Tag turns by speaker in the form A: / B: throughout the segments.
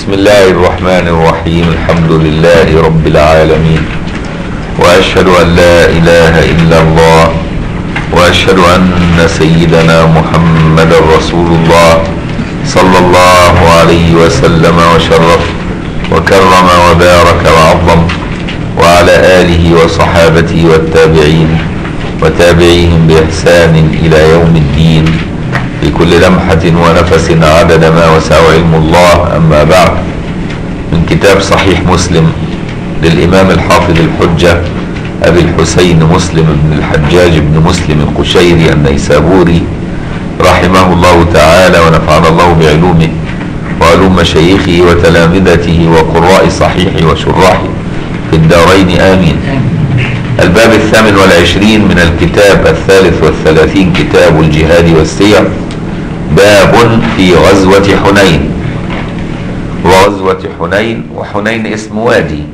A: بسم الله الرحمن الرحيم الحمد لله رب العالمين واشهد ان لا اله الا الله واشهد ان سيدنا محمدا رسول الله صلى الله عليه وسلم وشرف وكرم وبارك وعظم وعلى اله وصحابته والتابعين وتابعيهم باحسان الى يوم الدين في كل لمحة ونفس عدد ما وسع علم الله أما بعد من كتاب صحيح مسلم للإمام الحافظ الحجة أبي الحسين مسلم بن الحجاج بن مسلم القشيري النيسابوري رحمه الله تعالى ونفعنا الله بعلومه وعلوم مشايخه وتلامذته وقراء صحيحه وشراحه في الدارين آمين الباب الثامن والعشرين من الكتاب الثالث والثلاثين كتاب الجهاد والسير باب في غزوة حنين وغزوة حنين وحنين اسم وادي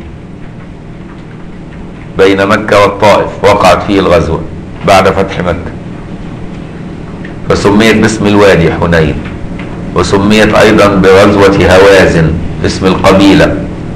A: بين مكة والطائف وقعت فيه الغزوة بعد فتح مكة فسميت باسم الوادي حنين وسميت أيضا بغزوة هوازن اسم القبيلة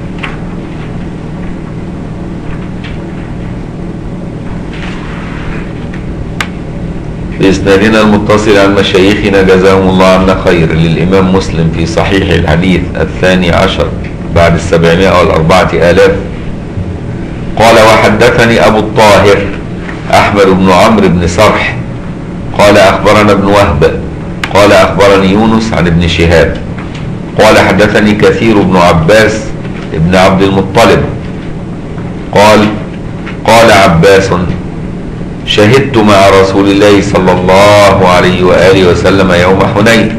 A: بإسنادنا المتصل عن مشايخنا جزاهم الله عنا خير للإمام مسلم في صحيح الحديث الثاني عشر بعد السبعمائة والأربعة آلاف قال وحدثني أبو الطاهر أحمد بن عمرو بن صرح قال أخبرنا ابن وهب قال أخبرني يونس عن ابن شهاب قال حدثني كثير بن عباس ابن عبد المطلب قال قال عباس شهدت مع رسول الله صلى الله عليه وآله وسلم يوم حنين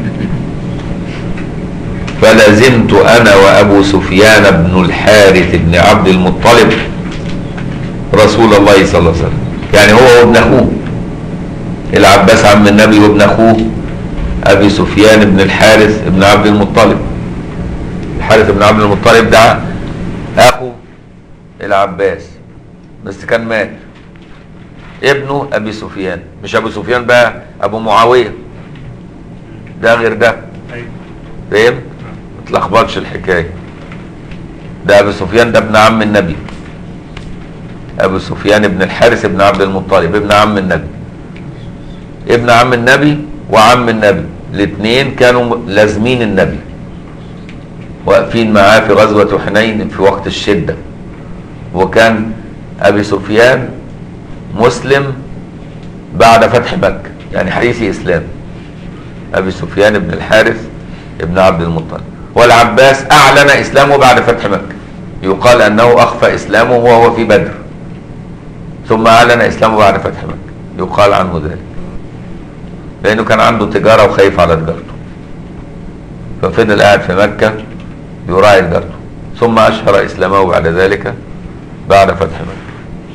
A: فلزمت أنا وأبو سفيان بن الحارث بن عبد المطلب رسول الله صلى الله عليه وسلم يعني هو وابن أخوه العباس عم النبي وابن أخوه أبي سفيان بن الحارث بن عبد المطلب الحارث بن عبد المطلب ده أخو العباس بس كان مات ابنه ابي سفيان مش ابو سفيان بقى ابو معاويه ده غير ده فاهم ما تلخبطش الحكايه ده ابو سفيان ده ابن عم النبي ابو سفيان ابن الحارث ابن عبد المطلب ابن عم النبي ابن عم النبي وعم النبي الاثنين كانوا لازمين النبي واقفين معاه في غزوه حنين في وقت الشده وكان ابي سفيان مسلم بعد فتح مكة يعني حديث إسلام أبي سفيان بن الحارث ابن عبد المطلب والعباس أعلن إسلامه بعد فتح مكة يقال أنه أخفى إسلامه وهو في بدر ثم أعلن إسلامه بعد فتح مكة يقال عنه ذلك لأنه كان عنده تجارة وخايف على تجارته ففضل قاعد في مكة يراعي تجارته ثم أشهر إسلامه بعد ذلك بعد فتح مكة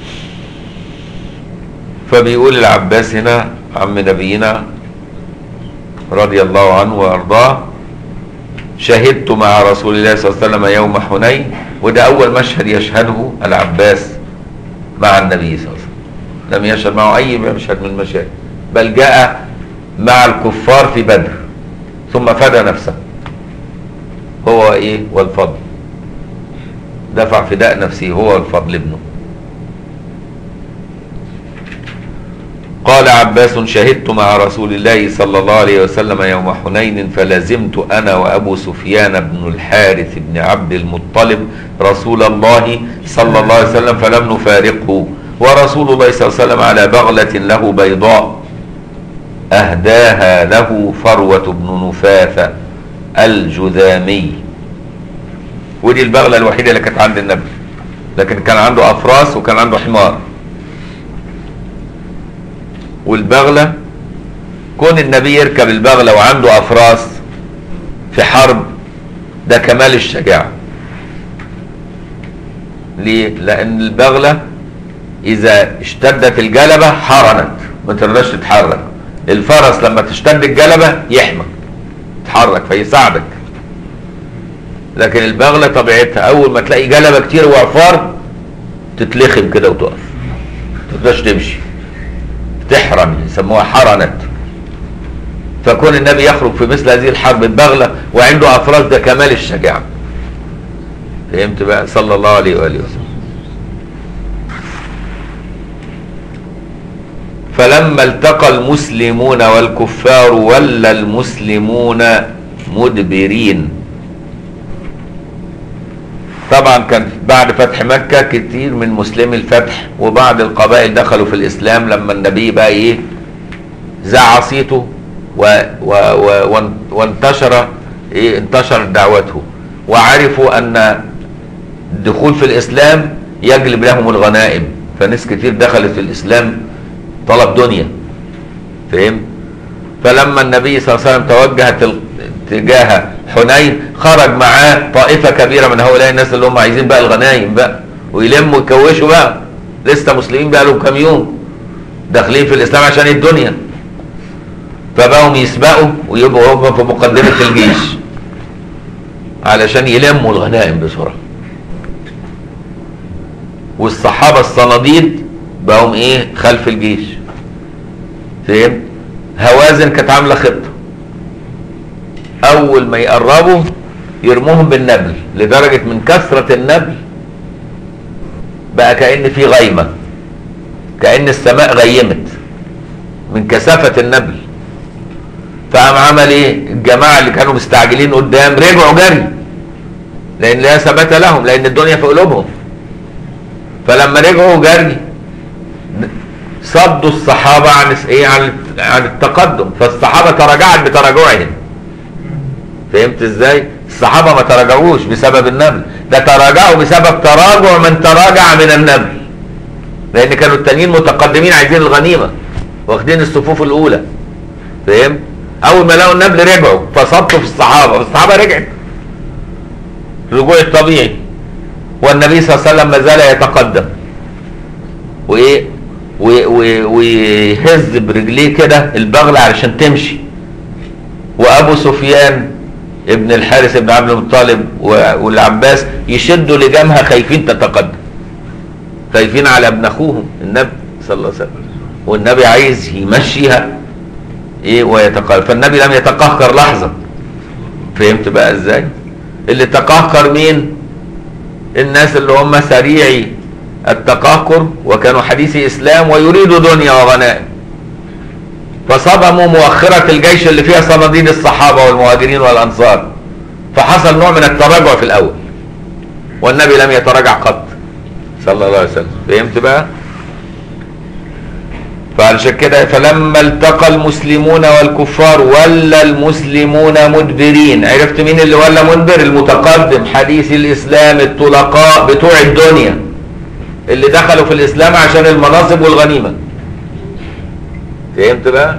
A: فبيقول العباس هنا عم نبينا رضي الله عنه وارضاه شهدت مع رسول الله صلى الله عليه وسلم يوم حنين وده اول مشهد يشهده العباس مع النبي صلى الله عليه وسلم لم يشهد معه اي مشهد من المشاهد بل جاء مع الكفار في بدر ثم فدى نفسه هو ايه والفضل دفع فداء نفسه هو والفضل ابنه قال عباس شهدت مع رسول الله صلى الله عليه وسلم يوم حنين فلزمت انا وابو سفيان بن الحارث بن عبد المطلب رسول الله صلى الله عليه وسلم فلم نفارقه ورسول الله صلى الله عليه وسلم على بغلة له بيضاء اهداها له فروة بن نفاثة الجذامي ودي البغلة الوحيدة اللي كانت عند النبي لكن كان عنده افراس وكان عنده حمار والبغلة كون النبي يركب البغلة وعنده أفراس في حرب ده كمال الشجاعة ليه؟ لأن البغلة إذا اشتدت الجلبة حرنت ما تقدرش تتحرك الفرس لما تشتد الجلبة يحمى تتحرك فيساعدك لكن البغلة طبيعتها أول ما تلاقي جلبة كتير وعفار تتلخم كده وتقف ما تقدرش تمشي تحرن يسموها حرنت فكون النبي يخرج في مثل هذه الحرب البغلة وعنده أفراس ده كمال الشجاعة فهمت بقى صلى الله عليه واله وسلم فلما التقى المسلمون والكفار ولى المسلمون مدبرين طبعا كان بعد فتح مكة كتير من مسلمي الفتح وبعض القبائل دخلوا في الإسلام لما النبي بقى إيه زع صيته و و و وان- وانتشر إيه انتشرت دعوته وعرفوا أن الدخول في الإسلام يجلب لهم الغنائم فناس كتير دخلت في الإسلام طلب دنيا فهم فلما النبي صلى الله عليه وسلم توجه تل- تجاه حنين خرج معاه طائفة كبيرة من هؤلاء الناس اللي هم عايزين بقى الغنايم بقى ويلموا ويكوشوا بقى لسه مسلمين بقى لهم كام يوم داخلين في الإسلام عشان الدنيا فبقوا يسبقوا ويبقوا هم في مقدمة الجيش علشان يلموا الغنائم بسرعة والصحابة الصناديد بقوا ايه خلف الجيش فهمت هوازن كانت عاملة خطة اول ما يقربوا يرموهم بالنبل لدرجة من كثرة النبل بقى كأن في غيمة كأن السماء غيمت من كثافة النبل فقام عمل ايه الجماعة اللي كانوا مستعجلين قدام رجعوا جري لان لا ثبات لهم لان الدنيا في قلوبهم فلما رجعوا جري صدوا الصحابة عن ايه عن عن التقدم فالصحابة تراجعت بتراجعهم فهمت ازاي الصحابة ما تراجعوش بسبب النبل ده تراجعوا بسبب تراجع من تراجع من النبل لان كانوا التانيين متقدمين عايزين الغنيمة واخدين الصفوف الاولى فهمت اول ما لقوا النبل رجعوا فصدوا في الصحابة والصحابة رجعت الرجوع الطبيعي والنبي صلى الله عليه وسلم ما زال يتقدم وايه و- و- ويهز برجليه كده البغلة علشان تمشي وابو سفيان ابن الحارث ابن عبد المطلب و- والعباس يشدوا لجامها خايفين تتقدم خايفين على ابن اخوهم النبي صلى الله عليه وسلم والنبي عايز يمشيها ايه ويتقهقر فالنبي لم يتقهقر لحظه فهمت بقى ازاي اللي تقهقر مين الناس اللي هم سريعي التقهقر وكانوا حديثي اسلام ويريدوا دنيا وغنائم فصدموا مؤخرة الجيش اللي فيها صناديد الصحابة والمهاجرين والأنصار فحصل نوع من التراجع في الأول والنبي لم يتراجع قط صلى الله عليه وسلم فهمت بقى فعلشان كده فلما التقى المسلمون والكفار ولى المسلمون مدبرين عرفت مين اللي ولى مدبر المتقدم حديث الاسلام الطلقاء بتوع الدنيا اللي دخلوا في الاسلام عشان المناصب والغنيمه فهمت بقى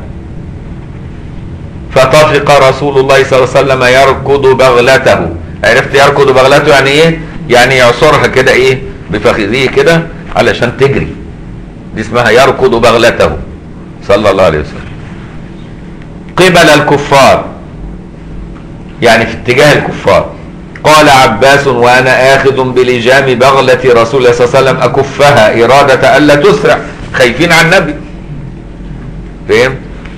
A: فطفق رسول الله صلى الله عليه وسلم يركض بغلته عرفت يركض بغلته يعني ايه يعني يعصرها كده ايه بفخذيه كده علشان تجري دي اسمها يركض بغلته صلى الله عليه وسلم قبل الكفار يعني في اتجاه الكفار قال عباس وانا اخذ بلجام بغلة رسول الله صلى الله عليه وسلم اكفها ارادة الا تسرع خايفين على النبي فهمت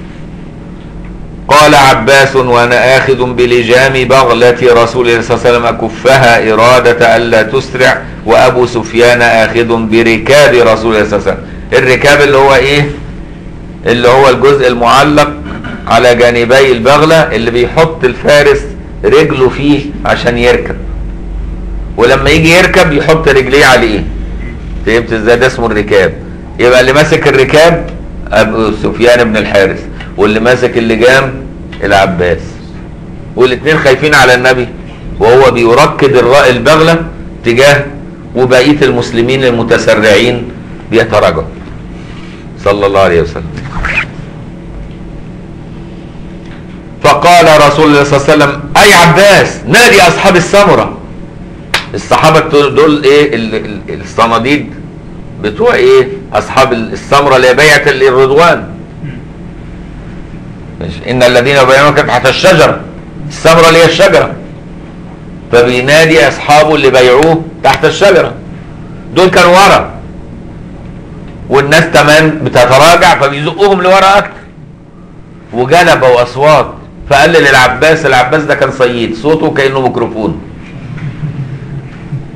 A: قال عباس وانا اخذ بلجام بغلة رسول الله صلى الله عليه وسلم اكفها ارادة الا تسرع وابو سفيان اخذ بركاب رسول الله صلى الله عليه وسلم الركاب اللي هو ايه اللي هو الجزء المعلق على جانبي البغلة اللي بيحط الفارس رجله فيه عشان يركب ولما يجي يركب يحط رجليه عليه فهمت ازاي ده اسمه الركاب يبقى اللي ماسك الركاب ابو سفيان بن الحارث واللي ماسك اللجام العباس والاثنين خايفين على النبي وهو بيركد الر- البغلة تجاه وبقية المسلمين المتسرعين بيتراجعوا صلى الله عليه وسلم فقال رسول الله صلى الله عليه وسلم اي عباس نادي اصحاب السمرة الصحابة دول ايه ال- ال- الصناديد بتوع ايه اصحاب السمرة اللي هي بيعة الرضوان ماشي. ان الذين يبايعونك تحت الشجرة السمرة اللي هي الشجرة فبينادي اصحابه اللي بايعوه تحت الشجرة دول كانوا ورا والناس كمان بتتراجع فبيزقوهم لورا اكتر وجلبوا اصوات فقال للعباس العباس ده كان صياد صوته كانه ميكروفون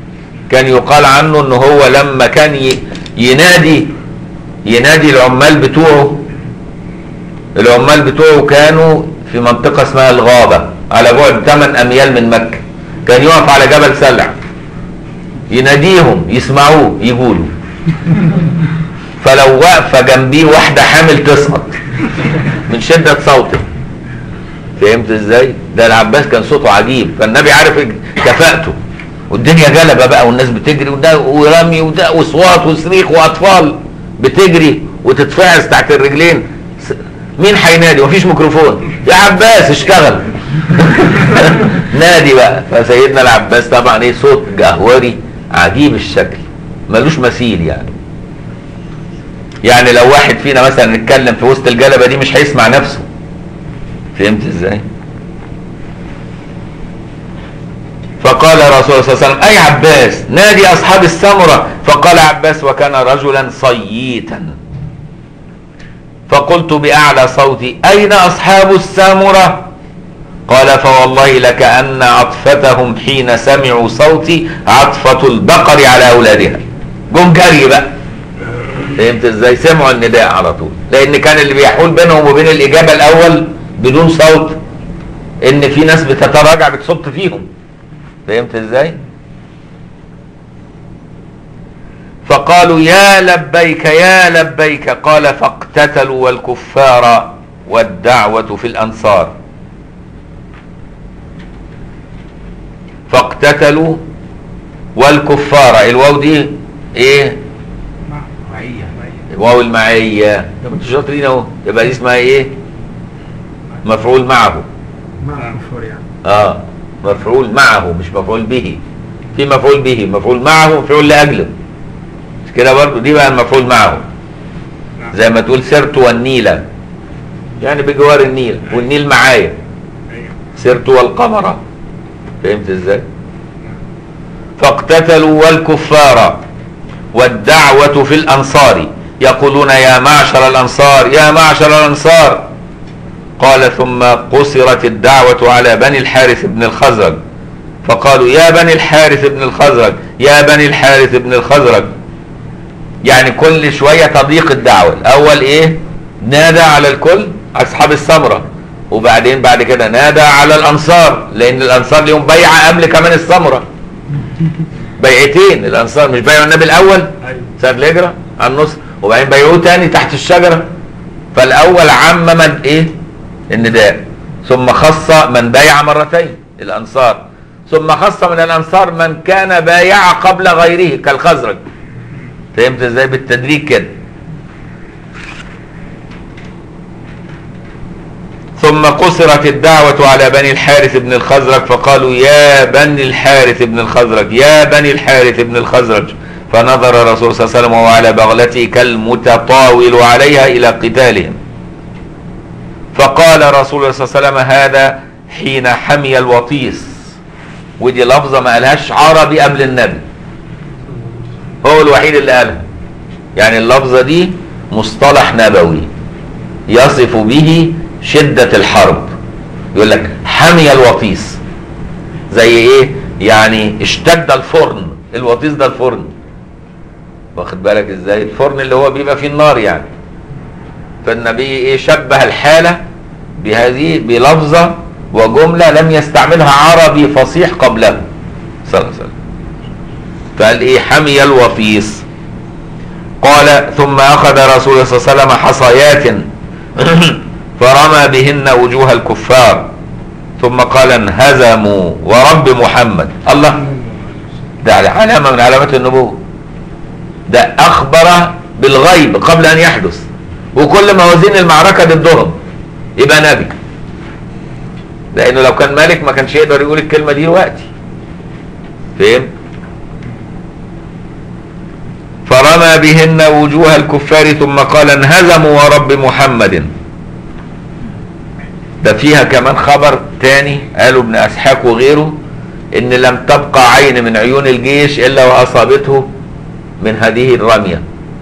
A: كان يقال عنه ان هو لما كان ي- ينادي ينادي العمال بتوعه العمال بتوعه كانوا في منطقة اسمها الغابة على بعد 8 أميال من مكة كان يقف على جبل سلع يناديهم يسمعوه يقولوا فلو واقفة جنبيه واحدة حامل تسقط من شدة صوته فهمت ازاي؟ ده العباس كان صوته عجيب فالنبي عارف كفاءته والدنيا جلبة بقى والناس بتجري وده ورمي وده واصوات وصريخ واطفال بتجري وتتفعس تحت الرجلين س- مين هينادي مفيش ميكروفون يا عباس اشتغل نادي بقى فسيدنا العباس طبعا ايه صوت جهوري عجيب الشكل ملوش مثيل يعني يعني لو واحد فينا مثلا نتكلم في وسط الجلبه دي مش هيسمع نفسه فهمت ازاي فقال رسول الله صلى الله عليه وسلم اي عباس نادي اصحاب السمره فقال عباس وكان رجلا صييتا فقلت باعلى صوتي اين اصحاب السامره قال فوالله لكأن عطفتهم حين سمعوا صوتي عطفة البقر على أولادها جم جري بقى فهمت ازاي سمعوا النداء على طول لان كان اللي بيحول بينهم وبين الاجابه الاول بدون صوت ان في ناس بتتراجع بتصط فيهم فهمت ازاي فقالوا يا لبيك يا لبيك قال فاقتتلوا والكفار والدعوه في الانصار فاقتتلوا والكفار الواو دي ايه
B: معية
A: واو المعية طب انتوا شاطرين اهو يبقى دي اسمها ايه مفعول معه
B: مع كفار يعني
A: اه مفعول معه مش مفعول به في مفعول به مفعول معه مفعول لاجله مش كده برضه دي بقى المفعول معه
B: نعم.
A: زي ما تقول سرت والنيل يعني بجوار النيل والنيل معايا
B: ايوه
A: سرت والقمر فهمت ازاي فاقتتلوا والكفار والدعوة في الأنصار يقولون يا معشر الأنصار يا معشر الأنصار قال ثم قصرت الدعوة على بني الحارث بن الخزرج فقالوا يا بني الحارث بن الخزرج يا بني الحارث بن الخزرج يعني كل شوية تضيق الدعوة الأول إيه نادى على الكل أصحاب السمرة وبعدين بعد كده نادى على الأنصار لأن الأنصار ليهم بيعة قبل كمان السمرة بيعتين الأنصار مش بيعوا النبي الأول
B: ايوه
A: سنة الهجرة على النص وبعدين بيعوه تاني تحت الشجرة فالأول عمم إيه النداء ثم خص من بايع مرتين الأنصار ثم خص من الأنصار من كان بايع قبل غيره كالخزرج فهمت ازاي بالتدريج كده ثم قصرت الدعوة على بني الحارث بن الخزرج فقالوا يا بني الحارث بن الخزرج يا بني الحارث بن الخزرج فنظر الرسول صلى الله عليه وسلم وهو على بغلته كالمتطاول عليها إلى قتالهم فقال رسول الله صلى الله عليه وسلم هذا حين حمي الوطيس ودي لفظة ما قالهاش عربي قبل النبي هو الوحيد اللي قالها يعني اللفظة دي مصطلح نبوي يصف به شدة الحرب يقول لك حمي الوطيس زي ايه يعني اشتد الفرن الوطيس ده الفرن واخد بالك ازاي الفرن اللي هو بيبقى فيه النار يعني فالنبي ايه شبه الحالة بهذه بلفظة وجملة لم يستعملها عربي فصيح قبله صلى الله عليه وسلم فقال ايه حمي الوطيس قال ثم اخذ رسول الله صلى الله عليه وسلم حصيات فرمى بهن وجوه الكفار ثم قال انهزموا ورب محمد الله ده علامة من علامات النبوة ده أخبر بالغيب قبل أن يحدث وكل موازين المعركة ضدهم يبقى نبي لأنه لو كان ملك ما كانش يقدر يقول الكلمة دي دلوقتي فهم؟ فرمى بهن وجوه الكفار ثم قال انهزموا ورب محمد ده فيها كمان خبر تاني قالوا ابن اسحاق وغيره ان لم تبقى عين من عيون الجيش الا واصابته من هذه الرميه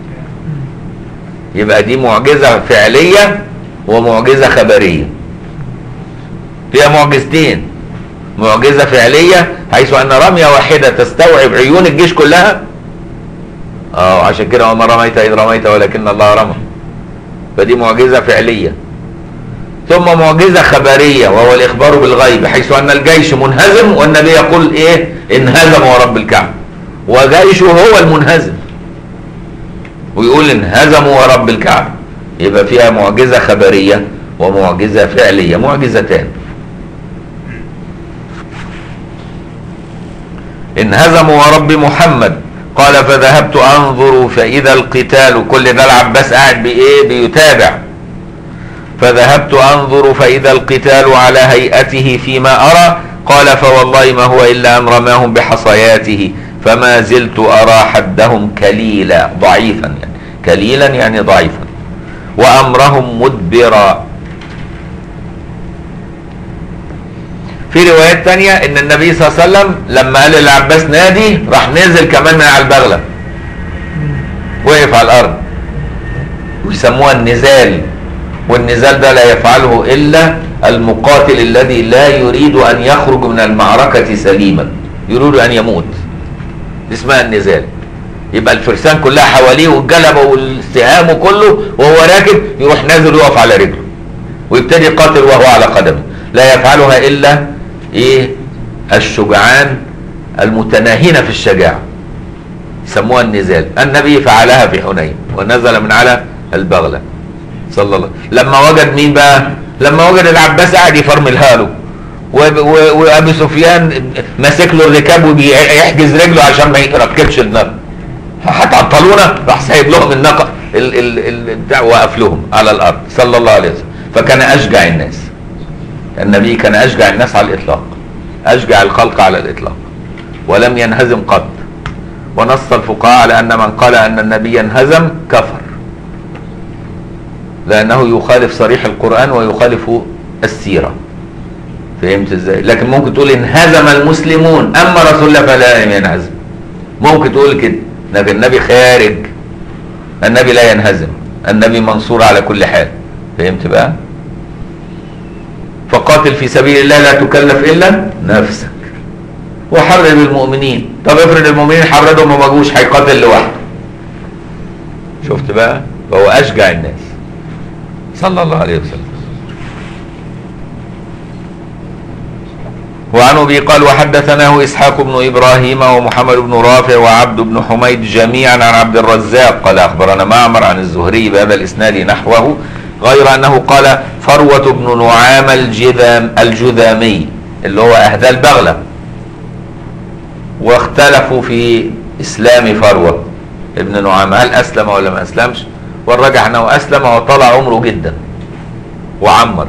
A: يبقى دي معجزه فعليه ومعجزه خبريه فيها معجزتين معجزه فعليه حيث ان رميه واحده تستوعب عيون الجيش كلها اه عشان كده وما رميت اذ رميت ولكن الله رمى فدي معجزه فعليه ثم معجزه خبريه وهو الاخبار بالغيب حيث ان الجيش منهزم والنبي يقول ايه انهزم ورب الكعبه وجيشه هو المنهزم ويقول انهزموا ورب الكعبه يبقى فيها معجزه خبريه ومعجزه فعليه معجزتان انهزموا ورب محمد قال فذهبت انظر فاذا القتال كل ده العباس قاعد بايه بيتابع فذهبت انظر فاذا القتال على هيئته فيما ارى قال فوالله ما هو الا ان رماهم بحصياته فما زلت ارى حدهم كليلا ضعيفا يعني كليلا يعني ضعيفا وامرهم مدبرا في روايات تانية ان النبي صلى الله عليه وسلم لما قال للعباس نادي راح نزل كمان من على البغلة وقف على الارض ويسموها النزال والنزال ده لا يفعله الا المقاتل الذي لا يريد ان يخرج من المعركة سليما يريد ان يموت دي اسمها النزال يبقى الفرسان كلها حواليه والجلبه والسهام كله وهو راكب يروح نازل ويقف على رجله ويبتدي يقاتل وهو على قدمه لا يفعلها الا ايه الشجعان المتناهين في الشجاعه يسموها النزال النبي فعلها في حنين ونزل من على البغله صلى الله عليه وسلم لما وجد مين بقى لما وجد العباس قاعد يفرملها له و- و- وابي سفيان ماسك له الركاب وبيحجز رجله عشان ما يركبش النار هتعطلونا راح سايب لهم النقع ال- ال- ال- البتاع وقف لهم على الارض صلى الله عليه وسلم فكان اشجع الناس النبي كان اشجع الناس على الاطلاق اشجع الخلق على الاطلاق ولم ينهزم قط ونص الفقهاء على ان من قال ان النبي انهزم كفر لانه يخالف صريح القران ويخالف السيره فهمت ازاي لكن ممكن تقول انهزم المسلمون اما رسول الله فلا ينهزم ممكن تقول كده لكن النبي خارج النبي لا ينهزم النبي منصور على كل حال فهمت بقى فقاتل في سبيل الله لا تكلف الا نفسك وحرر المؤمنين طب افرض المؤمنين حرضوا ما جوش هيقاتل لوحده شفت بقى فهو اشجع الناس صلى الله عليه وسلم وعن ابي قال وحدثناه اسحاق بن ابراهيم ومحمد بن رافع وعبد بن حميد جميعا عن عبد الرزاق قال اخبرنا معمر عن الزهري بهذا الاسناد نحوه غير انه قال فروه بن نعام الجذام الجذامي اللي هو اهدى البغله واختلفوا في اسلام فروه ابن نعام هل اسلم ولا ما اسلمش والرجح انه اسلم وطال عمره جدا وعمر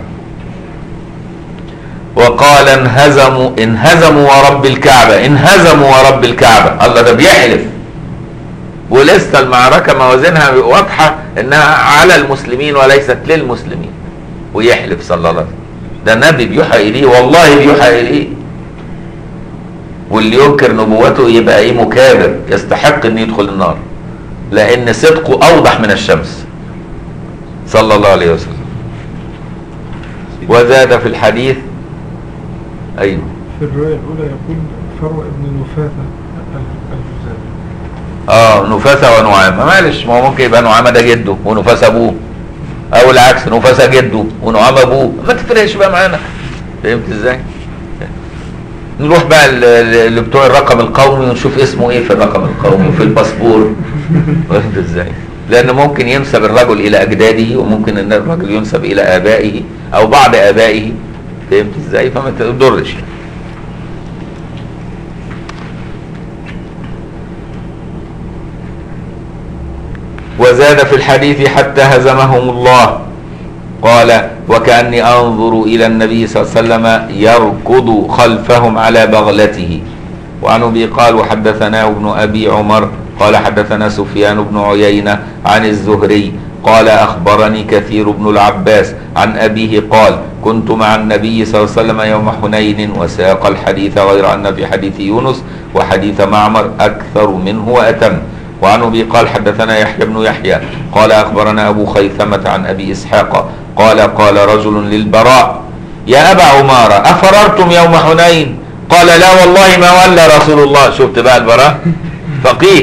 A: وقال انهزموا انهزموا ورب الكعبة انهزموا ورب الكعبة الله ده بيحلف ولسه المعركة موازينها واضحة انها على المسلمين وليست للمسلمين ويحلف صلى الله عليه وسلم ده نبي بيوحى اليه والله بيوحى اليه واللي ينكر نبوته يبقى ايه مكابر يستحق ان يدخل النار لان صدقه اوضح من الشمس صلى الله عليه وسلم وزاد في الحديث ايوه
C: في الرواية الأولى يقول فروة ابن نفاثة الجزائري
A: اه نفاسة ونعامة معلش ما هو ممكن يبقى نعامة ده جده ونفاسة ابوه او العكس نفاسة جده ونعامة ابوه ما تفرقش بقى معانا فهمت ازاي نروح بقى ل- ل- لبتوع الرقم القومي ونشوف اسمه ايه في الرقم القومي وفي الباسبور فهمت ازاي لان ممكن ينسب الرجل الى اجداده وممكن ان الرجل ينسب الى ابائه او بعض ابائه فهمت ازاي فما تضرش يعني. وزاد في الحديث حتى هزمهم الله قال وكأني أنظر إلى النبي صلى الله عليه وسلم يركض خلفهم على بغلته وعن أبي قال وحدثناه ابن أبي عمر قال حدثنا سفيان بن عيينة عن الزهري قال أخبرني كثير بن العباس عن أبيه قال كنت مع النبي صلى الله عليه وسلم يوم حنين وساق الحديث غير أن في حديث يونس وحديث معمر أكثر منه وأتم وعن ابي قال حدثنا يحيى بن يحيى قال اخبرنا ابو خيثمه عن ابي اسحاق قال قال رجل للبراء يا ابا عماره افررتم يوم حنين قال لا والله ما ولى رسول الله شفت بقى البراء فقيه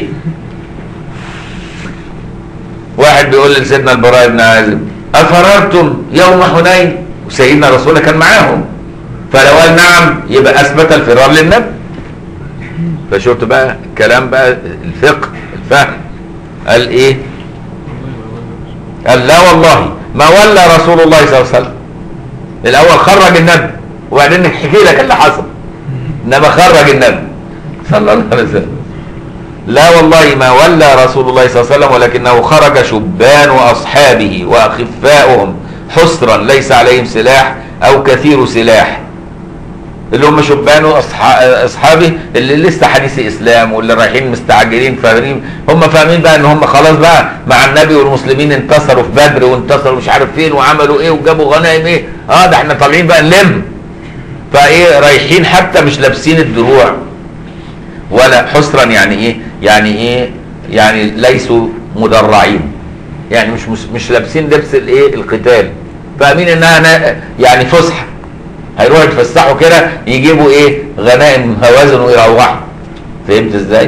A: واحد بيقول لسيدنا البراء بن عازب أفررتم يوم حنين وسيدنا رسول الله كان معاهم فلو قال نعم يبقى أثبت الفرار للنبي فشفت بقى الكلام بقى الفقه الفهم قال ايه قال لا والله ما ولى رسول الله صلى الله عليه وسلم الاول خرج النبي وبعدين نحكي لك اللي حصل انما خرج النبي صلى الله عليه وسلم لا والله ما ولى رسول الله صلى الله عليه وسلم ولكنه خرج شبان واصحابه واخفاؤهم حسرا ليس عليهم سلاح او كثير سلاح اللي هم شبان واصحابه اللي لسه حديث اسلام واللي رايحين مستعجلين فاهمين هم فاهمين بقى ان هم خلاص بقى مع النبي والمسلمين انتصروا في بدر وانتصروا مش عارف فين وعملوا ايه وجابوا غنائم ايه اه ده احنا طالعين بقى نلم فايه رايحين حتى مش لابسين الدروع ولا حسرا يعني ايه يعني ايه يعني ليسوا مدرعين يعني مش مش, مش لابسين لبس الايه القتال فاهمين انها نا- يعني فسحه هيروحوا يتفسحوا كده يجيبوا ايه غنائم هوازن ويروحوا فهمت ازاي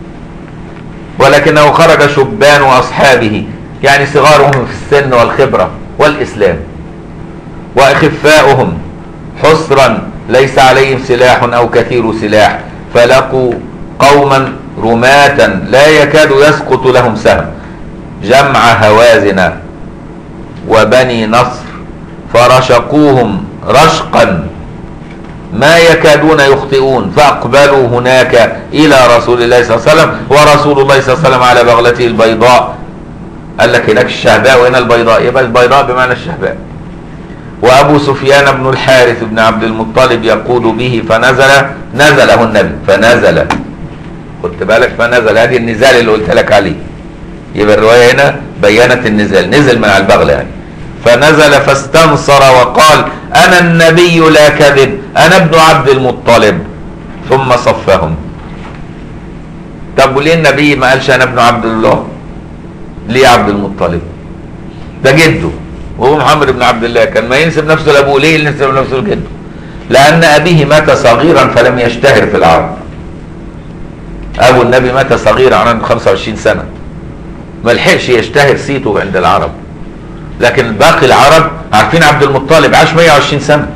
A: ولكنه خرج شبان واصحابه يعني صغارهم في السن والخبره والاسلام واخفاؤهم حسرا ليس عليهم سلاح او كثير سلاح فلقوا قوما رماة لا يكاد يسقط لهم سهم جمع هوازن وبني نصر فرشقوهم رشقا ما يكادون يخطئون فاقبلوا هناك الى رسول الله صلى الله عليه وسلم ورسول الله صلى الله عليه وسلم على بغلته البيضاء قال لك هناك الشهباء وهنا البيضاء يبقى البيضاء بمعنى الشهباء وابو سفيان بن الحارث بن عبد المطلب يقود به فنزل نزله النبي فنزل خدت بالك فنزل هذه النزال اللي قلت لك عليه يبقى الروايه هنا بينت النزال نزل من على البغل يعني فنزل فاستنصر وقال انا النبي لا كذب انا ابن عبد المطلب ثم صفهم طب وليه النبي ما قالش انا ابن عبد الله ليه عبد المطلب ده جده وهو محمد بن عبد الله كان ما ينسب نفسه لابوه ليه ينسب نفسه لجده لان ابيه مات صغيرا فلم يشتهر في العرب ابو النبي مات صغيرا عنده 25 سنه ما لحقش يشتهر صيته عند العرب لكن باقي العرب عارفين عبد المطلب عاش 120 سنه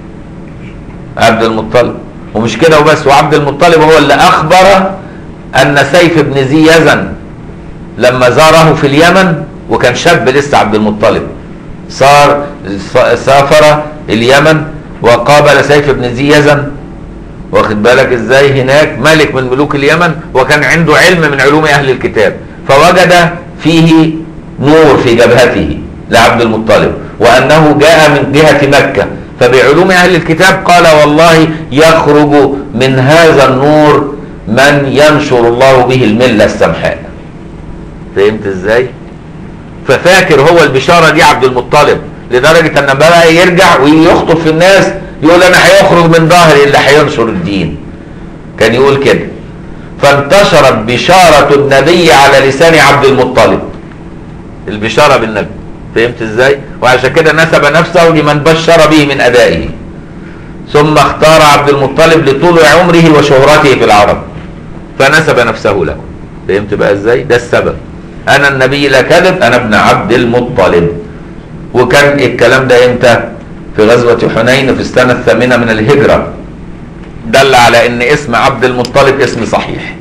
A: عبد المطلب ومش كده وبس وعبد المطلب هو اللي اخبر ان سيف بن ذي يزن لما زاره في اليمن وكان شاب لسه عبد المطلب صار سافر اليمن وقابل سيف بن ذي يزن واخد بالك ازاي هناك ملك من ملوك اليمن وكان عنده علم من علوم اهل الكتاب فوجد فيه نور في جبهته لعبد المطلب وانه جاء من جهه مكه فبعلوم اهل الكتاب قال والله يخرج من هذا النور من ينشر الله به المله السمحاء فهمت ازاي ففاكر هو البشاره دي عبد المطلب لدرجه ان بقى يرجع ويخطب في الناس يقول انا هيخرج من ظهري اللي هينشر الدين كان يقول كده فانتشرت بشاره النبي على لسان عبد المطلب البشاره بالنبي فهمت ازاي وعشان كده نسب نفسه لمن بشر به من ابائه ثم اختار عبد المطلب لطول عمره وشهرته في العرب فنسب نفسه له فهمت بقى ازاي ده السبب انا النبي لا كذب انا ابن عبد المطلب وكان الكلام ده امتى في غزوة حنين في السنة الثامنة من الهجرة دل على ان اسم عبد المطلب اسم صحيح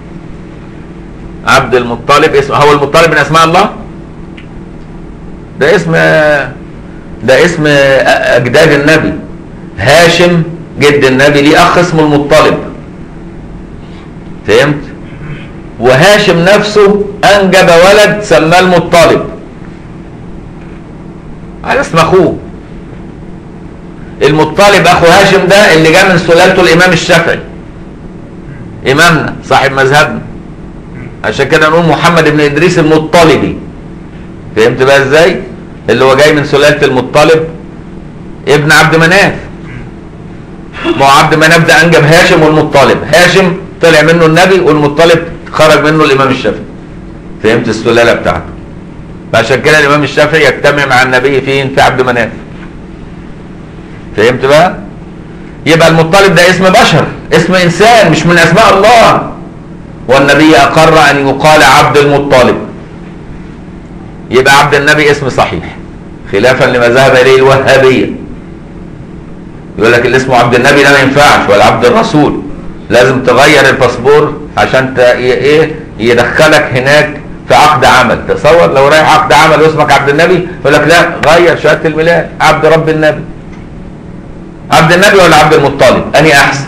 A: عبد المطلب اسم هو المطلب من اسماء الله ده اسم ده اسم اجداد النبي هاشم جد النبي ليه اخ اسمه المطلب فهمت وهاشم نفسه انجب ولد سماه المطلب على اسم اخوه المطلب اخو هاشم ده اللي جاء من سلالته الامام الشافعي امامنا صاحب مذهبنا عشان كده نقول محمد بن ادريس المطلبي فهمت بقى ازاي اللي هو جاي من سلاله المطلب ابن عبد مناف ما هو عبد مناف ده انجب هاشم والمطلب هاشم طلع منه النبي والمطلب خرج منه الامام الشافعي فهمت السلاله بتاعته فعشان كده الامام الشافعي يجتمع مع النبي فين في عبد مناف فهمت بقى يبقى المطلب ده اسم بشر اسم انسان مش من اسماء الله والنبي اقر ان يقال عبد المطلب يبقى عبد النبي اسم صحيح خلافا لما ذهب اليه الوهابيه يقول لك اللي اسمه عبد النبي ده ما ينفعش ولا عبد الرسول لازم تغير الباسبور عشان ت... ايه يدخلك هناك في عقد عمل تصور لو رايح عقد عمل واسمك عبد النبي يقول لك لا غير شهاده الميلاد عبد رب النبي عبد النبي ولا عبد المطلب اني احسن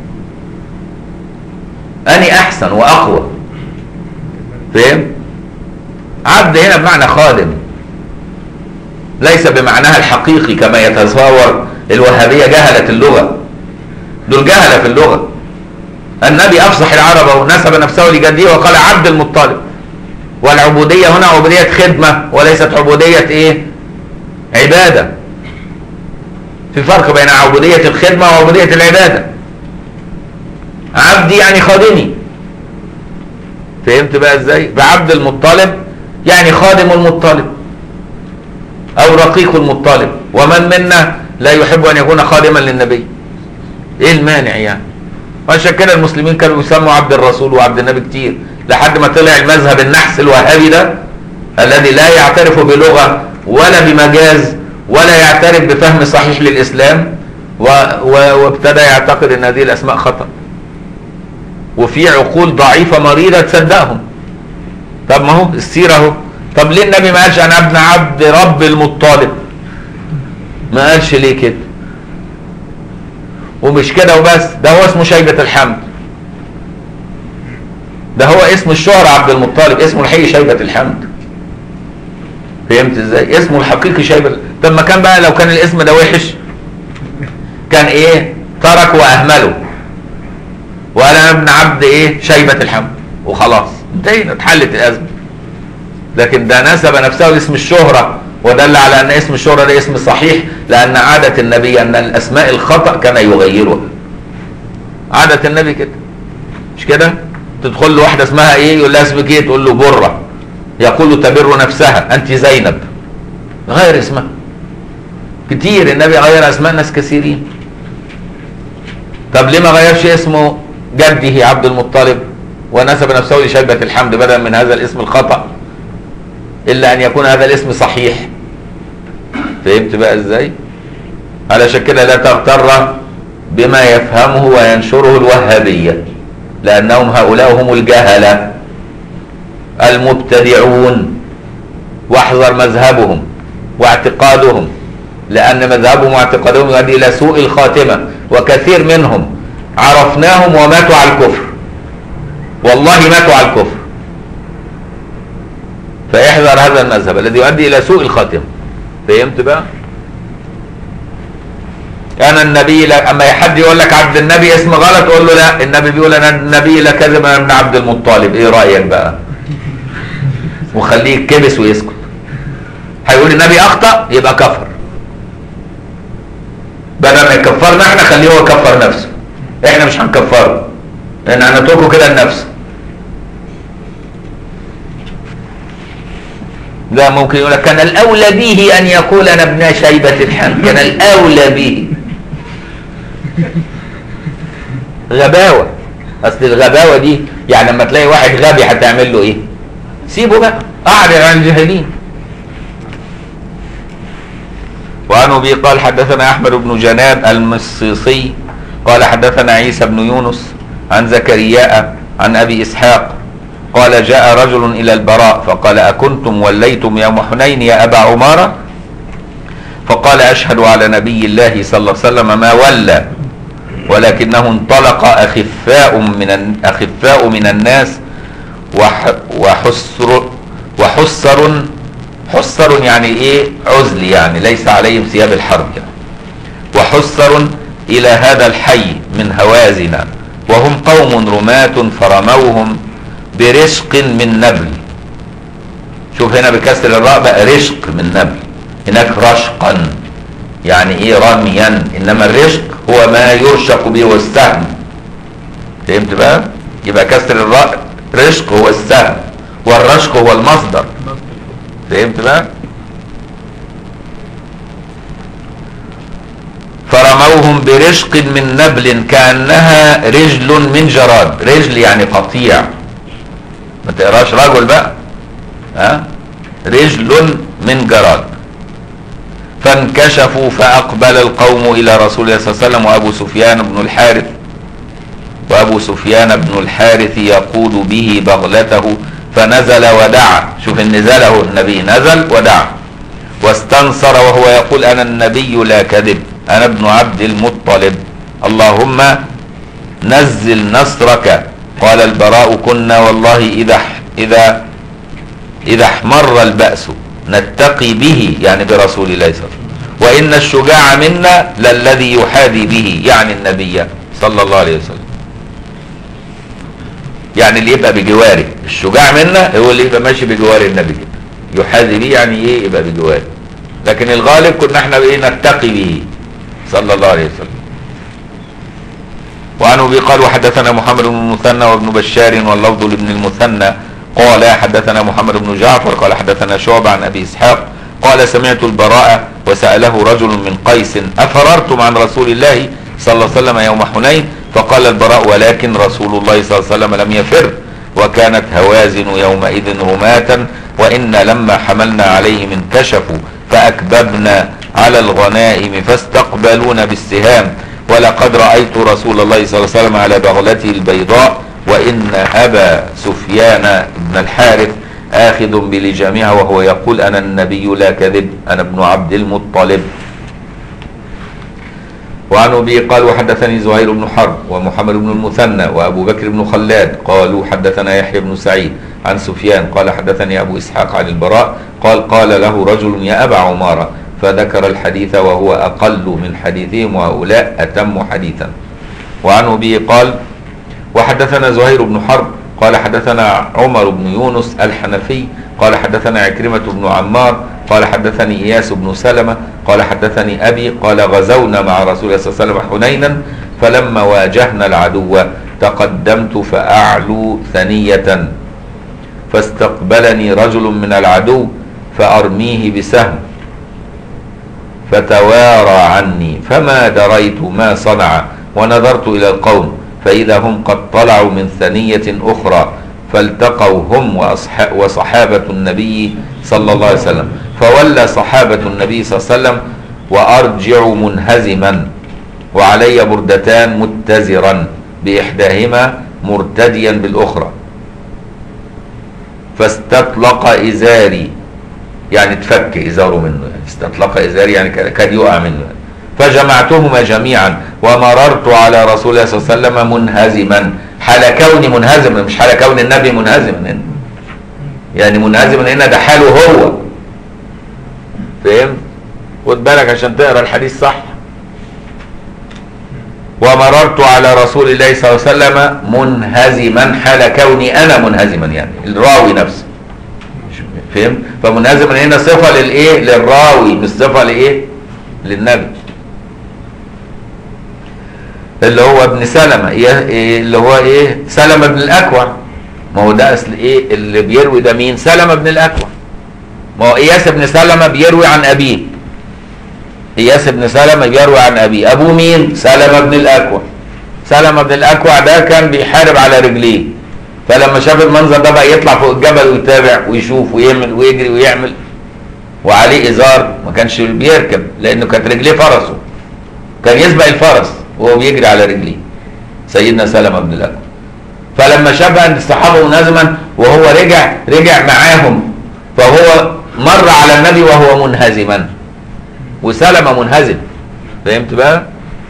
A: اني احسن واقوى فاهم عبد هنا بمعنى خادم ليس بمعناها الحقيقي كما يتصور الوهابيه جهلت اللغه دول جهله في اللغه النبي افصح العرب ونسب نفسه لجده وقال عبد المطلب والعبوديه هنا عبوديه خدمه وليست عبوديه ايه عباده في فرق بين عبوديه الخدمه وعبوديه العباده عبدي يعني خادمي فهمت بقى ازاي بعبد المطلب يعني خادم المطلب او رقيق المطلب ومن منا لا يحب ان يكون خادما للنبي ايه المانع يعني وعشان كده المسلمين كانوا يسموا عبد الرسول وعبد النبي كتير لحد ما طلع المذهب النحس الوهابي ده الذي لا يعترف بلغه ولا بمجاز ولا يعترف بفهم صحيح للاسلام و... و... وابتدى يعتقد ان هذه الاسماء خطا وفي عقول ضعيفه مريضه تصدقهم طب ما هو السيره اهو طب ليه النبي ما قالش انا ابن عبد رب المطلب ما قالش ليه كده ومش كده وبس ده هو اسمه شيبة الحمد ده هو اسم الشهرة عبد المطلب اسمه الحقيقي شيبة الحمد فهمت ازاي اسمه الحقيقي شيبة طب ما كان بقى لو كان الاسم ده وحش كان ايه ترك واهمله وقال انا ابن عبد ايه شيبة الحمد وخلاص انتهينا اتحلت الازمه لكن ده نسب نفسه لاسم الشهرة ودل على ان اسم الشهرة ده اسم صحيح لان عادة النبي ان الاسماء الخطأ كان يغيرها عادة النبي كده مش كده تدخل له واحدة اسمها ايه يقول لها اسمك ايه تقول له برة يقول تبر نفسها انت زينب غير اسمها كتير النبي غير اسماء ناس كثيرين طب ليه ما غيرش اسمه جده عبد المطلب ونسب نفسه لشيبة الحمد بدلا من هذا الاسم الخطأ الا ان يكون هذا الاسم صحيح فهمت بقى ازاي علشان كده لا تغتر بما يفهمه وينشره الوهابية لانهم هؤلاء هم الجهلة المبتدعون واحذر مذهبهم واعتقادهم لان مذهبهم واعتقادهم يؤدي الى سوء الخاتمة وكثير منهم عرفناهم وماتوا على الكفر والله ماتوا على الكفر فاحذر هذا المذهب الذي يؤدي الى سوء الخاتمه فهمت بقى انا النبي لا اما حد يقول لك عبد النبي اسم غلط قول له لا النبي بيقول انا النبي لا كذب انا ابن عبد المطلب ايه رايك بقى وخليه يتكبس ويسكت هيقول النبي اخطا يبقى كفر بدل ما يكفرنا احنا خليه هو يكفر نفسه احنا مش هنكفره لان هنتركه كده لنفسه ده ممكن يقول لك كان الاولى به ان يقول انا ابن شيبه الحمد كان الاولى به غباوه اصل الغباوه دي يعني لما تلاقي واحد غبي هتعمل له ايه سيبه بقى اعرض عن الجاهلين وعن ابي قال حدثنا احمد بن جناب المصيصي قال حدثنا عيسى بن يونس عن زكرياء عن ابي اسحاق قال جاء رجل الى البراء فقال اكنتم وليتم يوم حنين يا ابا عماره فقال اشهد على نبي الله صلى الله عليه وسلم ما ولى ولكنه انطلق اخفاء من اخفاء من الناس وح وحسر وحسر حسر يعني ايه عزل يعني ليس عليهم ثياب الحرب يعني وحسر الى هذا الحي من هوازن وهم قوم رماة فرموهم برشق من نبل شوف هنا بكسر الراء بقى رشق من نبل هناك رشقا يعني ايه رميا انما الرشق هو ما يرشق به والسهم فهمت بقى يبقى كسر الراء رشق هو السهم والرشق هو المصدر فهمت بقى فرموهم برشق من نبل كأنها رجل من جراد رجل يعني قطيع ما تقراش رجل بقى ها رجل من جراد فانكشفوا فأقبل القوم إلى رسول الله صلى الله عليه وسلم وأبو سفيان بن الحارث وأبو سفيان بن الحارث يقود به بغلته فنزل ودعا شوف النزال اهو النبي نزل ودعا واستنصر وهو يقول أنا النبي لا كذب أنا ابن عبد المطلب اللهم نزل نصرك قال البراء كنا والله إذا إذا إذا احمر البأس نتقي به يعني برسول الله صلى الله عليه وسلم وإن الشجاع منا للذي يحاذي به يعني النبي صلى الله عليه وسلم يعني اللي يبقى بجواره الشجاع منا هو اللي يبقى ماشي بجوار النبي كده يحاذي به يعني ايه يبقى بجواره لكن الغالب كنا احنا ايه نتقي به صلى الله عليه وسلم وعن ابي قال وحدثنا محمد بن المثنى وابن بشار واللفظ لابن المثنى قال حدثنا محمد بن جعفر قال حدثنا شعبة عن ابي اسحاق قال سمعت البراء وسأله رجل من قيس أفررتم عن رسول الله صلى الله عليه وسلم يوم حنين فقال البراء ولكن رسول الله صلى الله عليه وسلم لم يفر وكانت هوازن يومئذ رماة وإن لما حملنا عليهم انكشفوا فأكببنا على الغنائم فاستقبلونا بالسهام ولقد رأيت رسول الله صلى الله عليه وسلم على بغلته البيضاء وإن أبا سفيان بن الحارث آخذ بلجامها وهو يقول أنا النبي لا كذب أنا ابن عبد المطلب وعن أبي قال وحدثني زهير بن حرب ومحمد بن المثنى وأبو بكر بن خلاد قالوا حدثنا يحيى بن سعيد عن سفيان قال حدثني أبو إسحاق عن البراء قال قال له رجل يا أبا عمارة فذكر الحديث وهو أقل من حديثهم وهؤلاء أتم حديثا وعن أبي قال وحدثنا زهير بن حرب قال حدثنا عمر بن يونس الحنفي قال حدثنا عكرمة بن عمار قال حدثني إياس بن سلمة قال حدثني أبي قال غزونا مع رسول الله صلى الله عليه وسلم حنينا فلما واجهنا العدو تقدمت فأعلو ثنية فاستقبلني رجل من العدو فأرميه بسهم فتوارى عني فما دريت ما صنع ونظرت إلى القوم فإذا هم قد طلعوا من ثنية أخرى فالتقوا هم وأصح- وصحابة النبي صلى الله عليه وسلم فولى صحابة النبي صلى الله عليه وسلم وأرجع منهزما وعلي بردتان متزرا بإحداهما مرتديا بالأخرى فاستطلق إزاري يعني تفك إزاره منه يعني استطلق إزاري يعني كان كاد يقع منه يعني. فجمعتهما جميعا ومررت على رسول الله صلى الله عليه وسلم منهزما حال كوني منهزما مش حال كون النبي منهزما هنا يعني منهزما هنا ده حاله هو فهمت خد بالك عشان تقرا الحديث صح ومررت على رسول الله صلى الله عليه وسلم منهزما حال كوني انا منهزما يعني الراوي نفسه فهمت فمنهزما هنا صفه للايه للراوي مش صفه لايه للنبي اللي هو ابن سلمة إيه- إيه اللي هو ايه سلمة بن الاكوع ما هو ده اصل ايه اللي بيروي ده مين سلمة بن الاكوع ما هو اياس بن سلمة بيروي عن ابيه اياس بن سلمة بيروي عن ابيه ابوه مين سلمة بن الاكوع سلمة بن الاكوع ده كان بيحارب على رجليه فلما شاف المنظر ده بقى يطلع فوق الجبل ويتابع ويشوف ويعمل ويجري ويعمل وعليه ازار ما كانش بيركب لانه كانت رجليه فرسه كان يسبق الفرس وهو بيجري على رجليه سيدنا سلمة بن الاكوع فلما شاف ان الصحابه منهزما وهو رجع رجع معاهم فهو مر على النبي وهو منهزما وسلمة منهزم فهمت بقى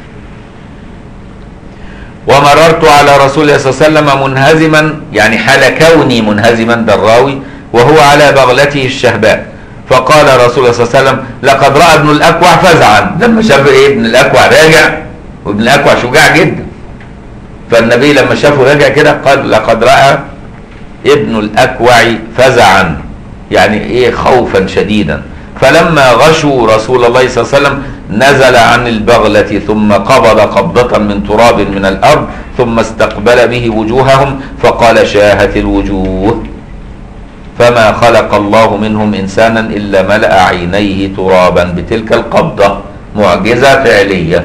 A: ومررت على رسول الله صلى الله عليه وسلم منهزما يعني حال كوني منهزما ده الراوي وهو على بغلته الشهباء فقال رسول الله صلى الله عليه وسلم لقد راى ابن الاكوع فزعا لما شاف ايه ابن الاكوع راجع وابن الاكوع شجاع جدا فالنبي لما شافه راجع كده قال لقد راى ابن الاكوع فزعا يعني ايه خوفا شديدا فلما غشوا رسول الله صلى الله عليه وسلم نزل عن البغلة ثم قبض قبضة من تراب من الأرض ثم استقبل به وجوههم فقال شاهت الوجوه فما خلق الله منهم إنسانا إلا ملأ عينيه ترابا بتلك القبضة معجزة فعلية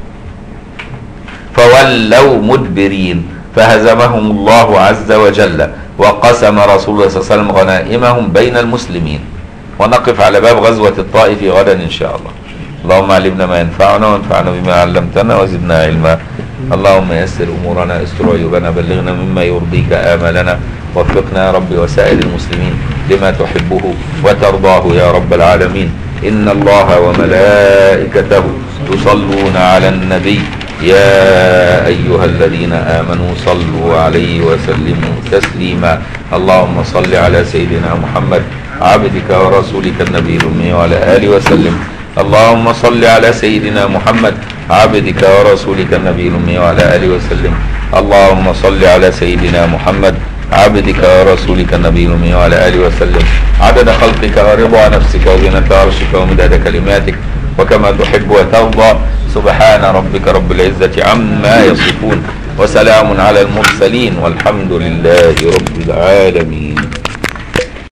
A: فولوا مدبرين فهزمهم الله عز وجل وقسم رسول الله صلى الله عليه وسلم غنائمهم بين المسلمين ونقف على باب غزوة الطائف غدا إن شاء الله اللهم علمنا ما ينفعنا وانفعنا بما علمتنا وزدنا علما اللهم يسر أمورنا استر عيوبنا بلغنا مما يرضيك آمالنا وفقنا يا رب وسائر المسلمين لما تحبه وترضاه يا رب العالمين إن الله وملائكته يصلون على النبي يا أيها الذين آمنوا صلوا عليه وسلموا تسليما اللهم صل على سيدنا محمد عبدك ورسولك النبي الأمي وعلى آله وسلم اللهم صل على سيدنا محمد عبدك ورسولك النبي الأمي وعلى آله وسلم اللهم صل على سيدنا محمد عبدك ورسولك النبي الأمي وعلى آله وسلم عدد خلقك ورضا نفسك وزنة عرشك ومداد كلماتك وكما تحب وترضى سبحان ربك رب العزة عما يصفون وسلام على المرسلين والحمد لله رب العالمين